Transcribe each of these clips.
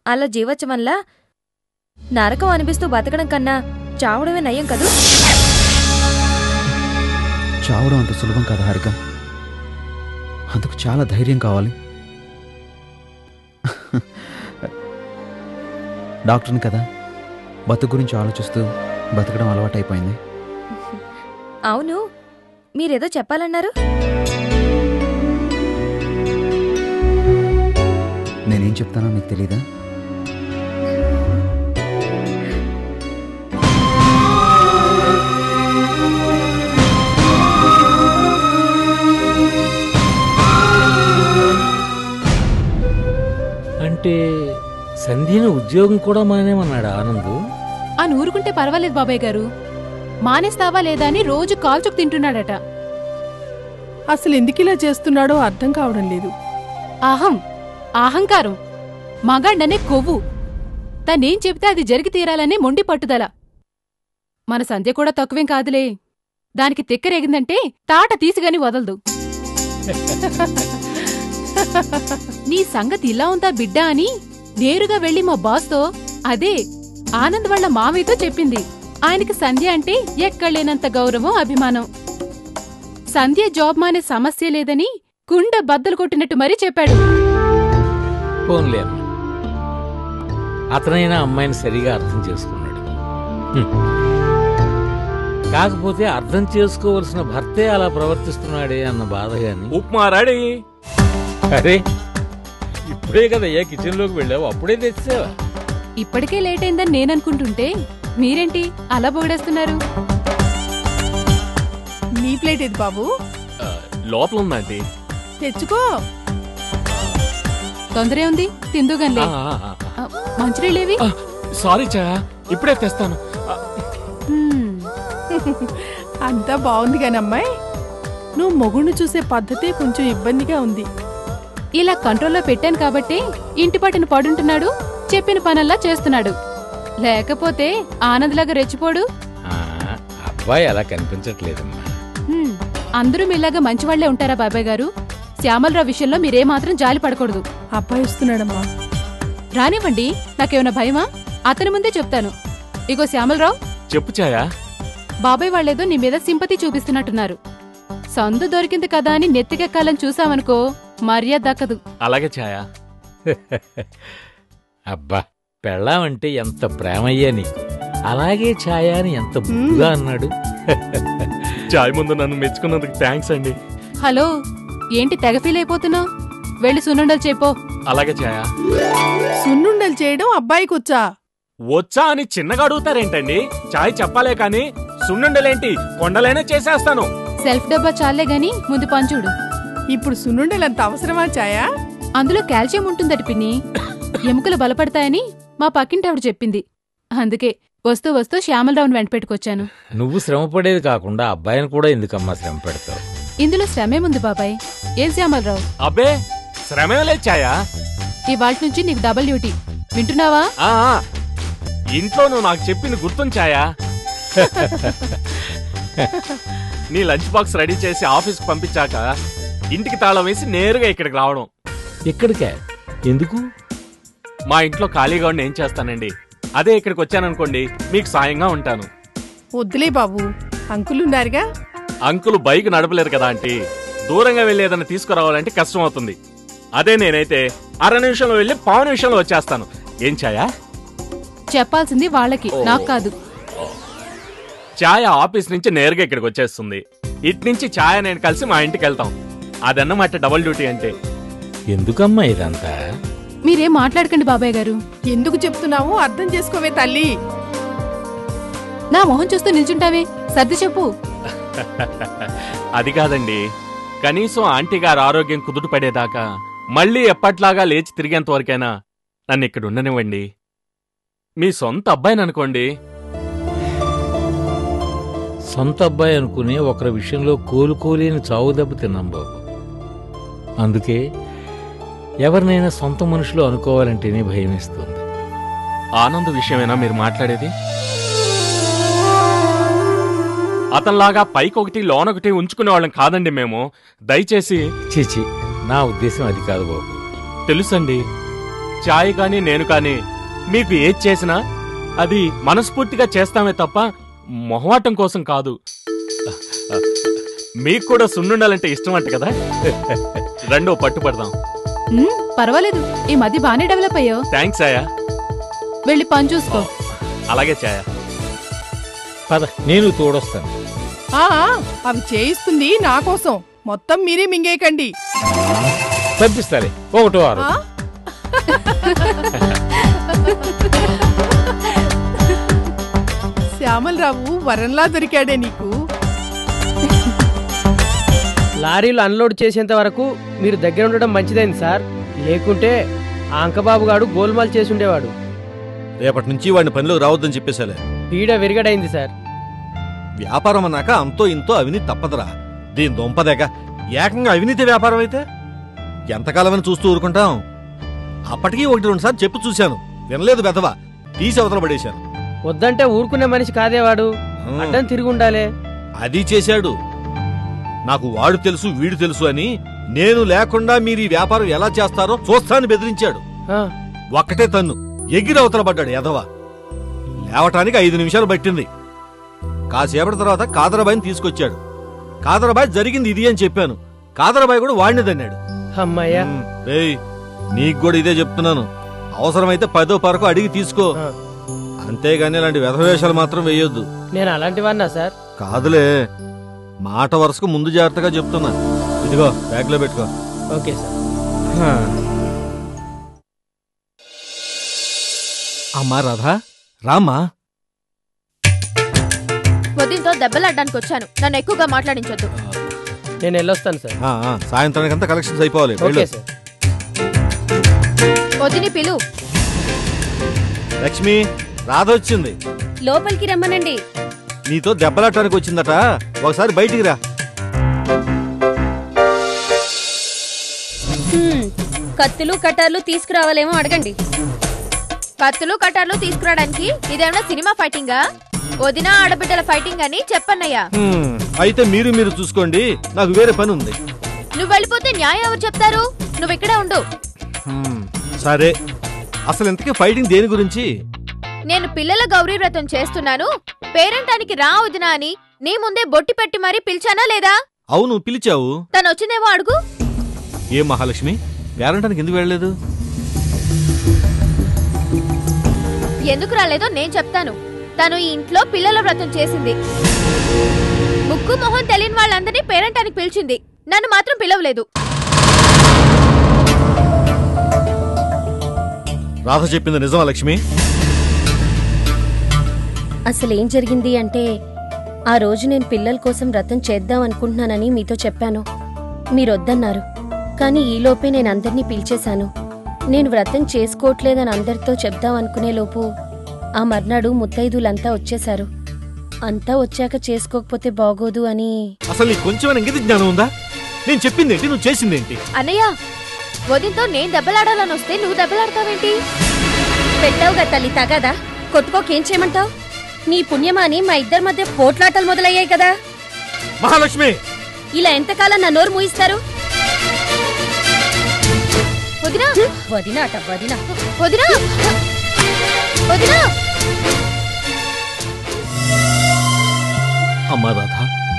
అలా జీవచ్చం వల్ల నరకం అనిపిస్తూ బతకడం కన్నా చావడమే నయం కదూ చావడం అంత సులభం కాదు హారిక అందుకు చాలా ధైర్యం కావాలి డాక్టర్ని కదా బతుకు గురించి ఆలోచిస్తూ బతకడం అలవాటైపోయింది అవును మీరేదో చెప్పాలన్నారు నేనేం చెప్తానో నీకు తెలీదా అంటే సంధ్యని ఉద్యోగం కూడా మానేమన్నాడు ఆనంద్ ఆ నూరుకుంటే పర్వాలేదు బాబాయ్ గారు మానేస్తావా లేదా అని రోజు కాల్చుకు తింటున్నాడట అసలు ఎందుకిలా చేస్తున్నాడో అర్థం కావడం లేదు అహం అహంకారం మగాండనే కొవ్వు తనేం చెబితే అది జరిగి తీరాలనే మొండి పట్టుదల మన సంధ్య కూడా తక్కువేం కాదులే దానికి తిక్కరేగిందంటే తాట తీసిగాని వదలదు నీ సంగతి ఇలా ఉందా బిడ్డా అని నేరుగా వెళ్లి మా బాస్తో అదే ఆనంద్ వాళ్ళ మామయ్యతో చెప్పింది ఆయనకి సంధ్య అంటే ఎక్కడలేనంత గౌరవం అభిమానం సంధ్య జాబ్ మానే సమస్య లేదని కుండ బద్దలు కొట్టినట్టు మరీ చెప్పాడు పోన్లే అమ్మ అతనైనా అమ్మాయిని సరిగా అర్థం చేసుకున్నాడు హ్మ్. కాకపోతే అర్థం చేసుకోవలసిన భర్తే అలా ప్రవర్తిస్తున్నాడే అన్న బాధ గాని ఉప్మా రెడీ అరే ఇప్పుడే కదా ఏ కిచెన్ లోకి వెళ్ళావు అప్పుడే తెచ్చావా ఇప్పటికే లేట్ అయిందని నేననుకుంటుంటే మీరేంటి అలా పొగిడేస్తున్నారు నీ ప్లేట్ ఇది బాబు ఆ, లోపల ఉందండి తెచ్చుకో తొందరే ఉంది తిందుగాన్లే ఆ, ఆ, ఆ. ఆ, మంచినీళ్ళేవి ఆ, సారీ చా ఇప్పుడే తెస్తాను ఆ, హ్మ్. అంతా బాగుంది కాని అమ్మాయి నువ్వు మొగుణ్ణి చూసే పద్ధతే కొంచెం ఇబ్బందిగా ఉంది ఇలా కంట్రోల్లో పెట్టాను కాబట్టి ఇంటి పట్టున పడుంటున్నాడు చెప్పిన పనల్లా చేస్తున్నాడు లేకపోతే ఆనంద్లాగా రెచ్చిపోడు ఆ, అబ్బాయి అలా కనిపించట్లేదమ్మా హ్మ్. అందరూ మీలాగా మంచివాళ్లే ఉంటారా బాబాయ్ గారు శ్యామలరావు విషయంలో మీరేమాత్రం జాలి పడకూడదు అబ్బాయి వస్తున్నాడమ్మా రానివ్వండి నాకేమైనా భయమా అతని ముందే చెప్తాను ఇగో శ్యామలరావు చెప్పు ఛాయా బాబాయ్ వాళ్ళేదో నీ మీద సింపతి చూపిస్తున్నట్టున్నారు సందు దొరికింది కదా అని నెత్తికెక్కాలని చూసావనుకో మర్యాద దక్కదు అలాగే ఛాయా అబ్బా పెళ్ళామంటే ఎంత ప్రేమయ్యా నీకు అలాగే ఛాయా అని ఎంత బుద్ధిగా అన్నాడు చాయ్ ముందు నన్ను మెచ్చుకున్నందుకు థ్యాంక్స్ అండి హలో ఏంటి తెగ ఫీల్ అయిపోతున్నావు వెళ్ళి సున్నుండలు చెప్పో అలాగే ఛాయా సున్నుండలు చేయడం అబ్బాయికి వచ్చా వచ్చా అని చిన్నగా అడుగుతారేంటండి చాయ్ చెప్పాలే కానీ సున్నుండలేంటి కొండలైనా చేసేస్తాను సెల్ఫ్ డబ్బా చాలే గాని ముందు పంచుడు ఇప్పుడు సున్నుండలు అంత అవసరమా చాయా అందులో కాల్షియం ఉంటుందట పిన్ని ఎముకలు బలపడతాయని మా పక్కింటి ఆవిడ చెప్పింది అందుకే వస్తూ వస్తూ శ్యామలరావుని వెంట పెట్టుకొచ్చాను నువ్వు శ్రమ పడేది కాకుండా అబ్బాయిని కూడా ఎందుకమ్మా శ్రమ పెడతావు ఇందులో శ్రమేముంది బాబాయ్ ఏం శ్యామలరావు అబ్బే శ్రమే లేదు ఛాయా ఇవాళ నుంచి నీకు డబుల్ డ్యూటీ వింటున్నావా ఆ, ఆ. ఇంట్లో నువ్వు నాకు చెప్పింది గుర్తుంచాయా నీ లంచ్ బాక్స్ రెడీ చేసి ఆఫీస్కి పంపించాక ఇంటికి తాళం వేసి నేరుగా ఇక్కడికి రావడం ఎక్కడికే ఎందుకు మా ఇంట్లో ఖాళీగా ఉండి ఏం చేస్తానండి అదే ఇక్కడికి వచ్చాననుకోండి మీకు సాయంగా ఉంటాను వద్దులే బాబు అంకులున్నారుగా అంకులు బైక్ నడపలేరు కదా ఆంటీ దూరంగా వెళ్ళి ఏదైనా తీసుకురావాలంటే కష్టం అవుతుంది అదే నేనైతే అర నిమిషంలో వెళ్ళి పావు నిమిషంలో వచ్చేస్తాను ఏం ఛాయా చెప్పాల్సింది వాళ్ళకి నాకు కాదు ఛాయ ఆఫీస్ నుంచి నేరుగా ఇక్కడికి వచ్చేస్తుంది ఇటు నుంచి ఛాయ నేను కలిసి మా ఇంటికి వెళ్తాం అదన్నమాట డబుల్ డ్యూటీ అంటే ఎందుకమ్మా ఇదంతా మీరేం మాట్లాడకండి బాబాయ్ గారు ఎందుకు చెప్తున్నావు అర్థం చేసుకోవే తల్లి నా మొహం చూస్తూ నిల్చుంటావే సర్ది చెప్పు అది కాదండి కనీసం ఆంటీ గారి ఆరోగ్యం కుదుట పడేదాకా మళ్ళీ ఎప్పట్లాగా లేచి తిరిగేంత వరకైనా నన్ను ఇక్కడ ఉండనివ్వండి మీ సొంత అబ్బాయిని అనుకోండి సొంత అబ్బాయి అనుకుని ఒకరి విషయంలో కోలుకోలేని చావు దెబ్బ తిన్నాం బాబు అందుకే ఎవరినైనా సొంత మనుషులు అనుకోవాలంటేనే భయమేస్తుంది ఆనంద్ విషయమేనా మీరు మాట్లాడేది అతనిలాగా పైకొకటి లోనొకటి ఉంచుకునే వాళ్ళం కాదండి మేము దయచేసి చీచి నా ఉద్దేశం అది కాదు బాబు తెలుసండి చాయ్ కానీ నేను కానీ మీకు ఏది చేసినా అది మనస్ఫూర్తిగా చేస్తామే తప్ప మొహమాటం కోసం కాదు మీకు కూడా సున్నుండాలంటే ఇష్టం అంట కదా రెండో పట్టుపడదాం ఉమ్, పర్వాలేదు ఈ మధ్య బానే డెవలప్ అయ్యో థ్యాంక్స్ ఆయా వెళ్ళి పని చూసుకో అలాగే ఛాయ పద నేను తోడొస్తాను ఆ, అవి చేయిస్తుంది నా కోసం మొత్తం మీరే మింగేయకండి పంపిస్తాలే ఒకటో ఆరు ఆ? శ్యామలరావు వరంలా దొరికాడే నీకు లారీలు అన్లోడ్ చేసేంత వరకు మీరు దగ్గర ఉండడం మంచిదైంది సార్ లేకుంటే ఆ అంకబాబు గాడు గోల్మాల్ చేసి ఉండేవాడు రేపటి నుంచి వాడిని పనిలోకి రావద్దని చెప్పేశాలే పీడ విరగడైంది సార్ వ్యాపారం అన్నాక అంతో ఇంతో అవినీతి తప్పదురా దీని దొంపదేగా ఏకంగా అవినీతి వ్యాపారం అయితే ఎంతకాలమని చూస్తూ ఊరుకుంటాం అప్పటికీ ఒకటి రెండు సార్లు చెప్పు చూశాను వినలేదు బెదవా తీసి అవతల పడేశాను వద్దంటే ఊరుకునే మనిషి కాదేవాడు ఉమ్, అడ్డం తిరిగి ఉండాలే అది చేశాడు నాకు వాడు తెలుసు వీడు తెలుసు అని నేను లేకుండా మీరు ఈ వ్యాపారం ఎలా చేస్తారో చూస్తానని బెదిరించాడు ఆ, ఒక్కటే తన్ను ఎగిరి అవతల పడ్డాడు ఎదవా లేవటానికి ఐదు నిమిషాలు పట్టింది కాసేపటి తర్వాత కాదరబాయిని తీసుకొచ్చాడు కాదరబాయ్ జరిగింది ఇది అని చెప్పాను కాదరబాయ్ కూడా వాడిని దన్నాడు అమ్మయ్యా ఉమ్, రేయ్ నీకు కూడా ఇదే చెప్తున్నాను అవసరమైతే పదో పరకు అడిగి తీసుకో ఆ. అంతేగాని ఇలాంటి వ్యధవేషాలు మాత్రం వేయొద్దు నేను అలాంటి వాడినా సార్ కాదులే మాట వరుసకు ముందు జాగ్రత్తగా చెప్తున్నా ఇదిగో బ్యాగ్ లో పెట్టుకో ఓకే సార్ అమ్మా రాధా రామ్మా వదినతో దెబ్బలాడడానికి వచ్చాను నన్ను ఎక్కువగా మాట్లాడించొద్దు నేను వెళ్ళొస్తాను సార్ ఆ, ఆ, సాయంత్రానికంతా కలెక్షన్స్ అయిపోవాలి ఓకే వెళ్ళు. సార్ వదిని పిలు లక్ష్మి రాధ వచ్చింది లోపలికి రమ్మనండి నీతో దెబ్బలాటానికి వచ్చిందట ఒకసారి బయటికి రా కత్తులు కటార్లు తీసుకురావాలేమో అడగండి కత్తులు కటార్లు తీసుకురావడానికి ఇదేమన్నా సినిమా ఫైటింగా వదిన ఆడబిడ్డల ఫైటింగ్ అని చెప్పన్నయ్యా హ్మ్, అయితే మీరు మీరు చూసుకోండి నాకు వేరే పని ఉంది నువ్వు వెళ్ళిపోతే న్యాయం ఎవరు చెప్తారు నువ్వు ఇక్కడే ఉండు హ్మ్, సరే అసలు ఇంతకీ ఫైటింగ్ దేని గురించి నేను పిల్లల గౌరీ వ్రతం చేస్తున్నాను పేరంటానికి రా వదినా అని నీ ముందే బొట్టి పెట్టి మరీ పిలిచానా లేదా అవును పిలిచావు తను వచ్చిందేమో అడుగు ఏ మహాలక్ష్మి పేరంటానికి ఎందుకు వెళ్ళలేదు ఎందుకు రాలేదో నేను చెప్తాను తను ఈ ఇంట్లో పిల్లల వ్రతం చేసింది ముక్కు మొహం తెలియని వాళ్ళందరినీ పేరంటానికి పిలిచింది నన్ను మాత్రం పిలవలేదు రాధ చెప్పింది నిజమా లక్ష్మి అసలు ఏం జరిగింది అంటే ఆ రోజు నేను పిల్లల కోసం వ్రతం చేద్దాం అనుకుంటున్నానని మీతో చెప్పాను మీరొద్దన్నారు కానీ ఈలోపే నేను అందరినీ పిలిచేశాను నేను వ్రతం చేసుకోవట్లేదని అందరితో చెప్దాం అనుకునే లోపు ఆ మర్నాడు ముత్తైదులంతా వచ్చేశారు అంతా వచ్చాక చేసుకోకపోతే బాగోదు అని అసలు నీకు కొంచెమైనా ఇంగిత జ్ఞానం ఉందా నేను చెప్పింది ఏంటి నువ్వు చేసింది ఏంటి అన్నయ్య వదినతో నేను దెబ్బలాడాలని వస్తే నువ్వు దెబ్బలాడతావేంటి పెట్టావుగా తల్లి తగదా కొట్టుకోకేం చేయమంటావు నీ పుణ్యమా అని మా ఇద్దరి మధ్య పోట్లాటలు మొదలయ్యాయి కదా మహాలక్ష్మి ఇలా ఎంతకాలం నా నోరు మూయిస్తారు వదినా వదినాట వదినా వదినా వదినా అమ్మా రాధ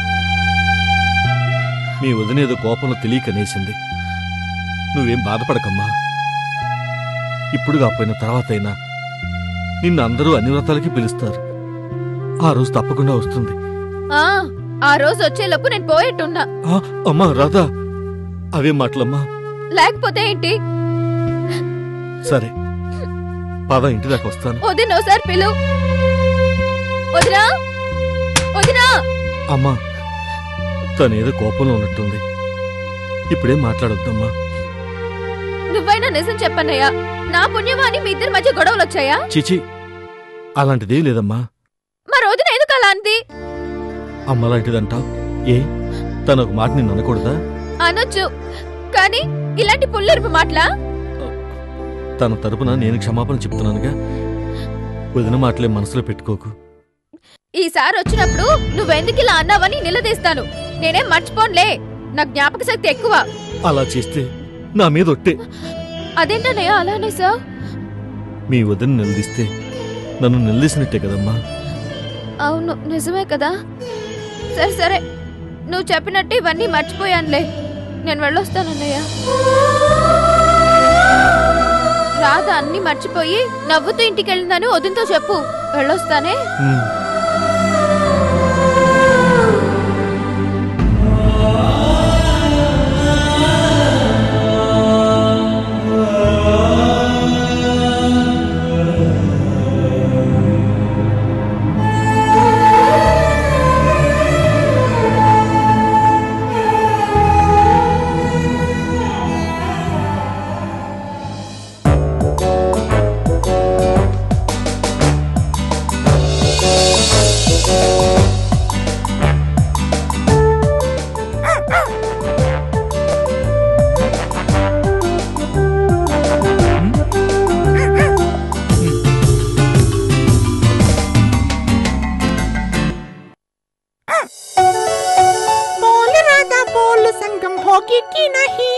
మీ వదినేదో కోపంలో తెలియకనేసింది నువ్వేం బాధపడకమ్మా ఇప్పుడు కాకపోయిన తర్వాత అయినా నిన్ను అందరూ అన్ని వ్రతాలకి పిలుస్తారు ఆ రోజు తప్పకుండా వస్తుంది ఆ ఆ రోజు వచ్చేలోపు నేను పోయేట్టున్నా ఆ, అమ్మా రాధా అవేం మాటలమ్మా లేకపోతే ఏంటి సరే పద ఇంటి దాకా వస్తాను వదిన ఒకసారి పిలు వదినా వదినా అమ్మా తనేదో కోపంలో ఉన్నట్టుంది ఇప్పుడేం మాట్లాడొద్దమ్మా నువ్వైనా నిజం చెప్పన్నయ్యా నా పుణ్యమా అని మీ ఇద్దరి మధ్య గొడవలు వచ్చాయా చిచి అలాంటిదేం లేదమ్మా మరి వదిన ఎందుకు అలా అంది అమ్మ లాంటిదంటావు ఏ తను ఒక మాట నిన్ను అనకూడదా అనొచ్చు కానీ ఇలాంటి పుల్లెరుపు మాటలా తన తరపున నేను క్షమాపణ చెప్తున్నానుగా వదిన మాటలే మనసులో పెట్టుకోకు ఈసారి వచ్చినప్పుడు నువ్వెందుకు ఇలా అన్నావని నిలదీస్తాను నేనేం మర్చిపోన్లే నా జ్ఞాపక శక్తి ఎక్కువ అలా చేస్తే నా మీద ఒట్టే అదేంటన్నయ్య అలానే సార్ మీ వదిన నిలదీస్తే నన్ను నిలదీసినట్టే కదమ్మా అవును నిజమే కదా సరే సరే నువ్వు చెప్పినట్టు ఇవన్నీ మర్చిపోయానులే నేను వెళ్ళొస్తానన్నయ్య రాధ అన్ని మర్చిపోయి నవ్వుతూ ఇంటికి వెళ్ళిందని వదినతో చెప్పు వెళ్ళొస్తానే ఉమ్. बोल राधा बोल संगम होगी कि नहीं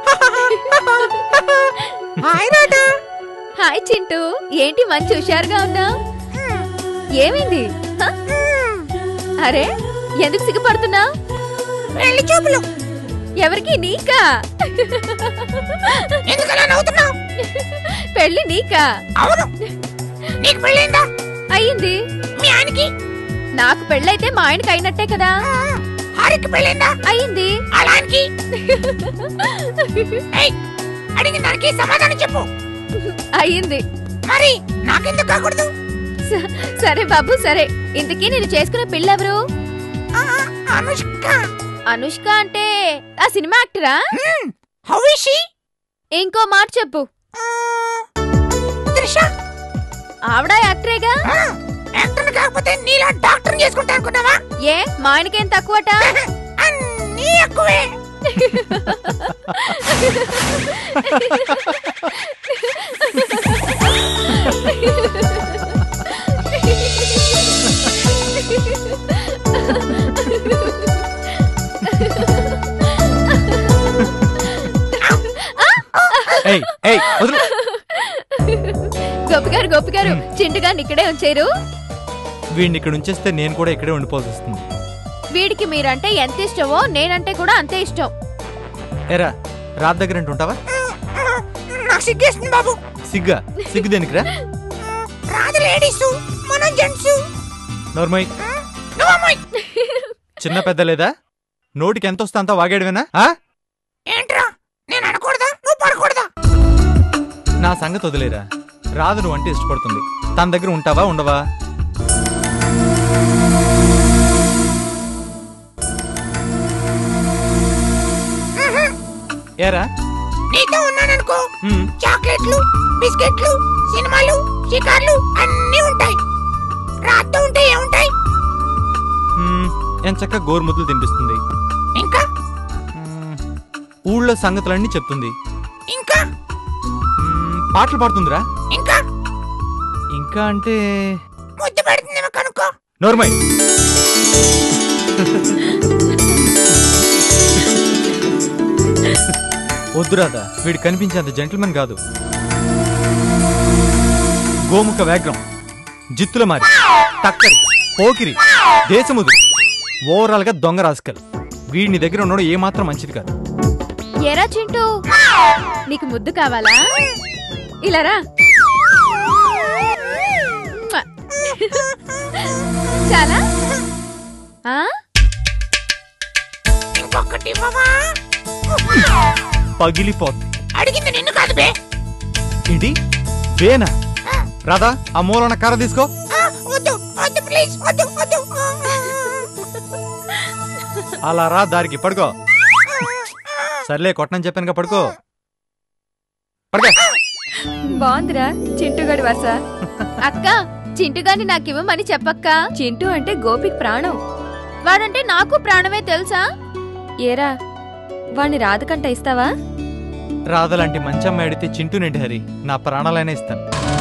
హాయ్ రాధా హాయ్ చింటూ ఏంటి మంచి హుషారుగా ఉన్నా ఏమైంది హ? అరే ఎందుకు సిగ్గుపడుతున్నా పెళ్లి చూపులు ఎవరికి నీకా ఎందుకలా నవ్వుతున్నావు పెళ్లి నీకా అవును నీకు పెళ్ళైందా అయ్యింది మీ ఆయనకి నాకు పెళ్ళైతే మా ఆయనకి అయినట్టే కదా హారికి పెళ్ళైందా అయ్యింది అలానికి ఏయ్, అడిగిన దానికి సమాధానం చెప్పు అయ్యింది మరి నాకెందుకు కాకూడదు స- సరే బాబు సరే ఇంతకీ నేను చేసుకున్న పిల్లెవరు ఆ, అనుష్క అనుష్క అంటే ఆ సినిమా యాక్టరా హౌ ఇస్ షీ ఇంకో మాట చెప్పు త్రిష ఆవిడ యాక్టరేగా యాక్టర్ కాకపోతే నీలా డాక్టర్ చేసుకుంటా అనుకున్నావా ఏ మా ఆయనకేం తక్కువట అన్నీ ఎక్కువే ఏయ్ ఏయ్ వదిలు గొప్ప గారు గొప్ప గారు చింటుగారిని ఇక్కడే ఉంచారు వీడిని ఇక్కడ ఉంచేస్తే నేను కూడా ఇక్కడే ఉండిపోవాల్సి వస్తుంది వీడికి మీరంటే ఎంత ఇష్టమో నేనంటే కూడా అంతే ఇష్టం ఎరా రాత్ దగ్గర ఏంటి ఉంటావా నాకు సిగ్గేస్తుంది బాబు సిగ్గా సిగ్గు దేనికిరా రాదు లేడీస్ మనం జెంట్స్ నోర్మయ్ నువ్వు అమ్మాయి చిన్న పెద్ద లేదా నోటికి ఎంత వస్తే అంత వాగాడువేనా ఆ? ఏంట్రా నేను అనకూడదా నువ్వు పడకూడదా నా సంగతి వదిలేరా రాదు నువ్వు అంటే ఇష్టపడుతుంది తన దగ్గర ఉంటావా ఉండవా ఏరా నీతో ఉన్నాననుకో ఉమ్, చాక్లెట్లు బిస్కెట్లు సినిమాలు షికార్లు అన్నీ ఉంటాయి రాత్తో ఉంటే ఏముంటాయి ఉమ్, ఎంచక్క గోరుముద్దలు తినిపిస్తుంది ఇంకా ఉమ్, ఊళ్ళో సంగతులన్నీ చెప్తుంది ఇంకా ఉమ్, పాటలు పాడుతుందిరా ఇంకా ఇంకా అంటే ముద్దు పెడుతుందేమో కనుక్కో నోర్మై వద్దు రాధా వీడు కనిపించేంత జెంటిల్మెన్ కాదు గోముఖ వ్యాఘ్రం జిత్తుల మారి టక్కరి పోకిరి దేశముదు ఓవరాల్ గా దొంగ రాసుకల్ వీడిని దగ్గర ఉండడం ఏమాత్రం మంచిది కాదు ఎరా చింటూ నీకు ముద్దు కావాలా ఇలా రా చాలా ఆ? ఇంకొకటి ఇవ్వవా పగిలిపోద్ది అడిగింది నిన్ను కాదు బే ఏంటి వేనా రాధా ఆ మూలన కర్ర తీసుకో ఆ, వద్దు వద్దు ప్లీజ్ వద్దు వద్దు అలా రా దారికి పడుకో సర్లే కొట్టనని చెప్పానుగా పడుకో పడుకో బాగుందిరా చింటుగాడి వరుస అక్క చింటుగాని నాకివ్వమని చెప్పక్క చింటు అంటే గోపికి ప్రాణం వాడంటే నాకు ప్రాణమే తెలుసా ఏరా వాణ్ణి రాధకంట ఇస్తావా రాధలాంటి మంచి అమ్మాయి అడిగితే చింటూ నిండి హరి నా ప్రాణాలైనా ఇస్తాను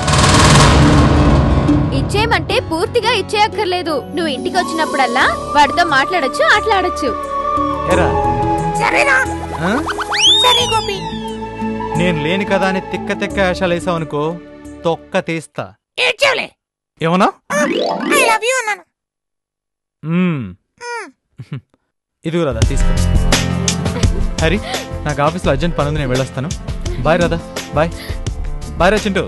ఇచ్చేయమంటే పూర్తిగా ఇచ్చేయక్కర్లేదు నువ్వు ఇంటికి వచ్చినప్పుడల్లా వాడితో మాట్లాడొచ్చు ఆటలాడొచ్చు ఎరా సరేనా ఆ? సరే గోపి నేను లేని కదా అని తిక్క తిక్క వేషాలు వేసావు అనుకో తొక్క తీస్తా ఏడ్చావులే ఏమన్నా ఐ లవ్ యూ అన్నాను మ్మ్. ఇదిగో రాదా తీసుకో హరి నాకు ఆఫీస్లో అర్జెంట్ పని ఉంది నేను వెళ్ళొస్తాను బాయ్ రాదా బాయ్ బాయ్ రా చింటూ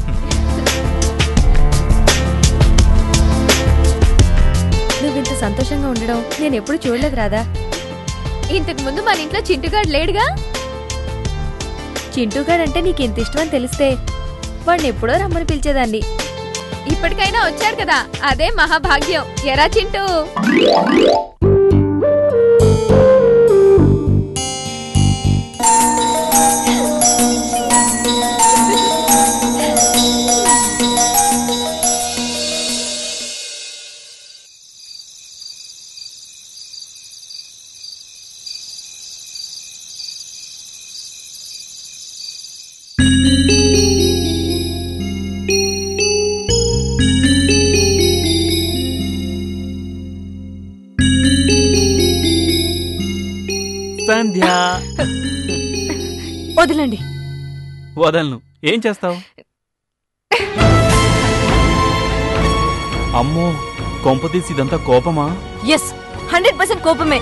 నువ్వు ఇంత సంతోషంగా ఉండడం నేను ఎప్పుడు చూడలేదు రాదా ఇంతకు ముందు మన ఇంట్లో చింటుగాడు లేడుగా చింటుగాడు అంటే నీకు ఇంత ఇష్టం అని తెలిస్తే వాడిని ఎప్పుడో రమ్మని పిలిచేదాన్ని ఇప్పటికైనా వచ్చారు కదా అదే మహాభాగ్యం ఎరా చింటూ సంధ్య వదిలండి వదలను ఏం చేస్తావు అమ్మో కొంపతీసి ఇదంతా కోపమా ఎస్ హండ్రెడ్ పర్సెంట్ కోపమే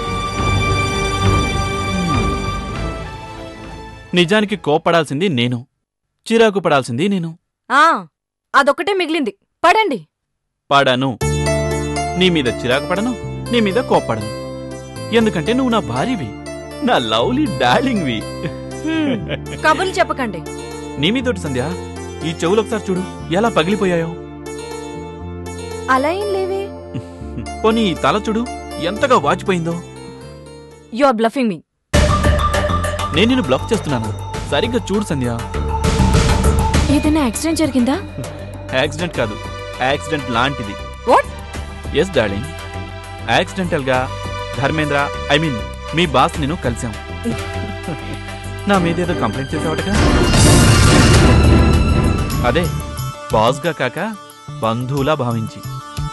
నిజానికి కోప్పడాల్సింది నేను చిరాకు పడాల్సింది నేను ఆ అదొక్కటే మిగిలింది పడండి పడను నీ మీద చిరాకు పడను నీ మీద కోప్పడను ఎందుకంటే నువ్వు నా భార్యవి నా లవ్లీ డార్లింగ్వి హ్మ్, కబుర్లు చెప్పకండి నీ మీదోటి సంధ్య ఈ చెవులు ఒకసారి చూడు ఎలా పగిలిపోయాయో అలా ఏం లేవే పోనీ ఈ తల చూడు ఎంతగా వాచిపోయిందో యు ఆర్ బ్లఫింగ్ మీ నేను నిన్ను బ్లఫ్ చేస్తున్నాను సరిగ్గా చూడు సంధ్య ఏదైనా యాక్సిడెంట్ జరిగిందా యాక్సిడెంట్ కాదు యాక్సిడెంట్ లాంటిది వాట్ ఎస్ డార్లింగ్ యాక్సిడెంటల్ గా ధర్మేంద్ర ఐ మీన్ మీ బాస్ నేను కలిసాం నా మీదేదో కంప్లైంట్ చేసావటగా అదే బాస్గా కాక బంధువులా భావించి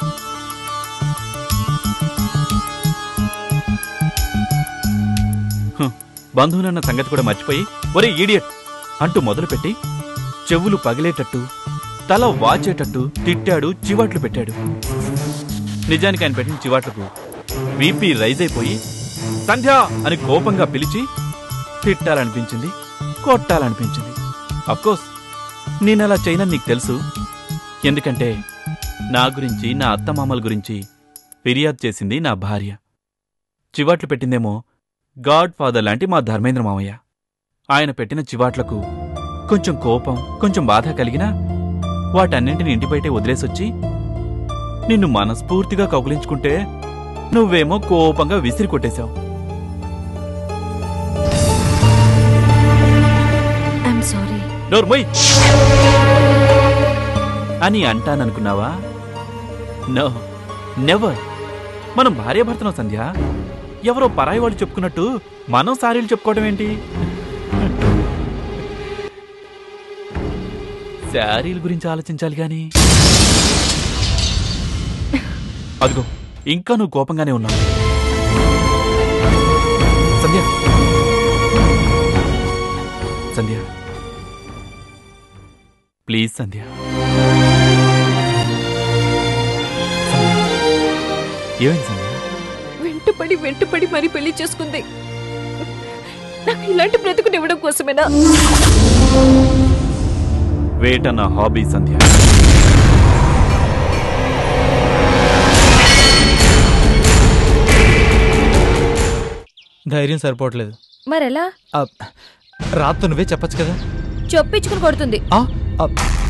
హ్, బంధువులన్న సంగతి కూడా మర్చిపోయి ఒరే ఈడియట్ అంటూ మొదలుపెట్టి చెవులు పగిలేటట్టు తల వాచేటట్టు తిట్టాడు చివాట్లు పెట్టాడు నిజానికి ఆయన పెట్టిన చివాట్లకు బీపీ రైజ్ అయిపోయి సంధ్య అని కోపంగా పిలిచి తిట్టాలనిపించింది కొట్టాలనిపించింది అఫ్కోర్స్ నేనలా చేయనని నీకు తెలుసు ఎందుకంటే నా గురించి నా అత్తమామల గురించి ఫిర్యాదు చేసింది నా భార్య చివాట్లు పెట్టిందేమో గాడ్ ఫాదర్ లాంటి మా ధర్మేంద్ర మామయ్య ఆయన పెట్టిన చివాట్లకు కొంచెం కోపం కొంచెం బాధ కలిగినా వాటన్నింటిని ఇంటి బయటే వదిలేసొచ్చి నిన్ను మనస్ఫూర్తిగా కౌగిలించుకుంటే నువ్వేమో కోపంగా విసిరి కొట్టేశావు ఐఎమ్ సారీ నోర్మోయ్ అని అంటాననుకున్నావా నో నెవర్ మనం భార్యాభర్తనం సంధ్య ఎవరో పరాయి వాళ్ళు చెప్పుకున్నట్టు మనం సారీలు చెప్పుకోవడం ఏంటి శారీల గురించి ఆలోచించాలి గాని అదిగో ఇంకా నువ్వు కోపంగానే ఉన్నావు సంధ్య సంధ్య ప్లీజ్ సంధ్య సంధ్య. ఏమైంది సంధ్య వెంటపడి వెంటపడి మరి పెళ్లి చేసుకుంది నాకు ఇలాంటి బ్రతుకునివ్వడం కోసమేనా వేట నా హాబీ సంధ్య ధైర్యం సరిపోవట్లేదు మరెలా ఆ, రాత్తో నువ్వే చెప్పొచ్చు కదా చొప్పించుకుని కొడుతుంది ఆ, ఆ,